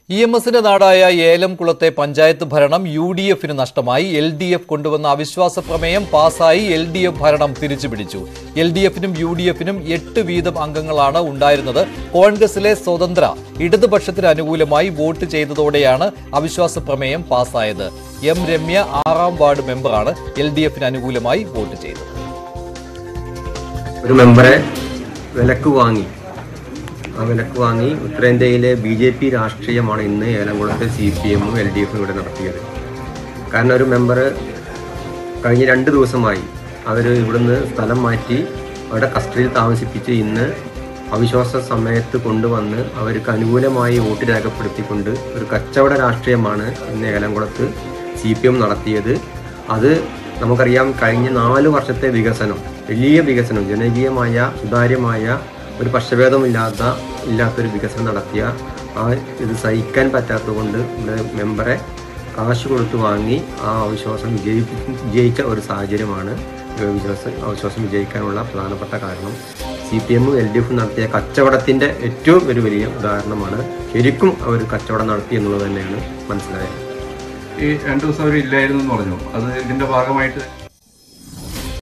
E M എസിന്റെ നാടായ ഏലംകുളത്തെ പഞ്ചായത്ത് ഭരണം യു ഡി എഫിന് നഷ്ടമായി എൽ ഡി എഫ് കൊണ്ടുവന്ന അവിശ്വാസ പ്രമേയം പാസായി എൽ ഡി എഫ് ഭരണം തിരിച്ചുപിടിച്ചു എൽ ഡി എഫിനും യു ഡി എഫിനും എട്ട് വീതം അംഗങ്ങളാണ് ഉണ്ടായിരുന്നത് കോൺഗ്രസിലെ സ്വതന്ത്ര ഇടതുപക്ഷത്തിന് അനുകൂലമായി വോട്ട് ചെയ്തതോടെയാണ് അവിശ്വാസ പ്രമേയം പാസായത് എം രമ്യ ആറാം വാർഡ് മെമ്പറാണ് എൽ ഡി എഫിന് അനുകൂലമായി വോട്ട് ചെയ്തത് ഒരു മെമ്പറെ വിലക്ക് വാങ്ങി ആ വിലക്ക് വാങ്ങി ഉത്തരേന്ത്യയിലെ ബി ജെ പി രാഷ്ട്രീയമാണ് ഇന്ന് ഏലംകുളത്തെ സി പി എമ്മും എൽ ഡി എഫും ഇവിടെ നടത്തിയത് കാരണം ഒരു മെമ്പർ കഴിഞ്ഞ രണ്ട് ദിവസമായി അവർ ഇവിടുന്ന് സ്ഥലം മാറ്റി അവരുടെ കസ്റ്റഡിയിൽ താമസിപ്പിച്ച് ഇന്ന് അവിശ്വാസ സമയത്ത് കൊണ്ടുവന്ന് അവർക്ക് അനുകൂലമായി വോട്ട് രേഖപ്പെടുത്തിക്കൊണ്ട് ഒരു കച്ചവട രാഷ്ട്രീയമാണ് ഇന്ന് ഏലംകുളത്ത് സി പി എം നടത്തിയത് അത് നമുക്കറിയാം കഴിഞ്ഞ നാല് വർഷത്തെ വികസനം വലിയ വികസനം ജനകീയമായ സുതാര്യമായ ഒരു പക്ഷഭേദമില്ലാത്ത ഇല്ലാത്തൊരു വികസനം നടത്തിയ ആ ഇത് സഹിക്കാൻ പറ്റാത്തതുകൊണ്ട് ഇവിടെ മെമ്പറെ കാശ് കൊടുത്ത് വാങ്ങി ആ അവിശ്വാസം വിജയിപ്പി വിജയിച്ച ഒരു സാഹചര്യമാണ് ഈ വിശ്വാസം അവിശ്വാസം വിജയിക്കാനുള്ള പ്രധാനപ്പെട്ട കാരണം സി പി എമ്മും എൽ ഡി എഫും നടത്തിയ കച്ചവടത്തിൻ്റെ ഏറ്റവും ഒരു വലിയ ഉദാഹരണമാണ് ശരിക്കും അവർ കച്ചവടം നടത്തി എന്നുള്ളത് തന്നെയാണ് മനസ്സിലായത് ഈ രണ്ടു ദിവസം അവർ ഇല്ലായിരുന്നു എന്ന് പറഞ്ഞു അത് ഇതിന്റെ ഭാഗമായിട്ട്